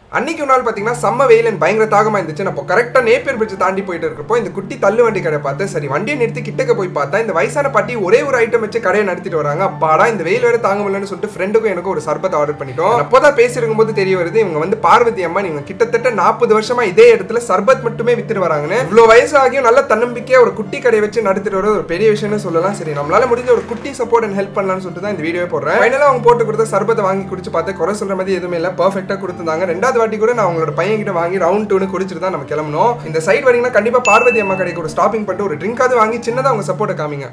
அன்னைக்கு ஒரு நாள் பார்த்தீங்கன்னா செம்ம வெயில் and பயங்கர தாகமா இருந்துச்சு நான் இப்போ கரெக்டாக நேப்பியர் பிரிட்ஜ் தாண்டி போயிட்டு இருக்கப்போ இந்த குட்டி தள்ளு வண்டி கடை பார்த்து சரி வண்டியை நிறுத்தி கிட்டக்க போய் பார்த்தா இந்த வயசான பாட்டி ஒரே ஒரு ஐட்டம் வச்சு கடையை நடத்திட்டு வராங்க அப்பாடா இந்த வெயில் வேற தாங்க முடியலன்னு சொல்லிட்டு ஃப்ரெண்டுக்கும் எனக்கும் ஒரு சர்பத் ஆர்டர் பண்ணிட்டோம் அப்போதான் பேசியிருக்கும் போது தெரிய வருது இவங்க வந்து பார்வதி அம்மா நீங்க கிட்டத்தட்ட நாற்பது வருஷமா இதே இடத்துல சர்பத் மட்டுமே வித்துட்டு வராங்கன்னு இவ்வளோ வயசாகியும் நல்ல தன்னம்பிக்கையா ஒரு குட்டி கடை வச்சு நடத்திட்டு வர ஒரு பெரிய விஷயம்னு சொல்லலாம் சரி நம்மளால முடிஞ்ச ஒரு குட்டி சப்போர்ட் அண்ட் ஹெல்ப் பண்ணலாம்னு சொல்லிட்டு தான் இந்த வீடியோ போடுறேன் ஃபைனலாக அவங்க போட்டு கொடுத்த சர்பத்தை வாங்கி குடிச்சு பார்த்து குறை சொல்ற மாதிரி எதுவுமே இல்லை பர்ஃபெக்டாக கொடுத்துருந்தாங்க ரெண்டாவது வாட்டி கூட நான் அவங்களோட பையன் கிட்ட வாங்கி ரவுண்ட் டூனு குடிச்சிட்டு தான் நம்ம கிளம்பணும் இந்த சைட் வரீங்கன்னா கண்டிப்பா பார்வதி அம்மா கடைக்கு ஒரு ஸ்டாப்பிங் பண்ணிட்டு ஒரு ட்ரிங்காவது வாங்கி சின்னதாக அவங்க சப்போர்ட்டை காமிங்க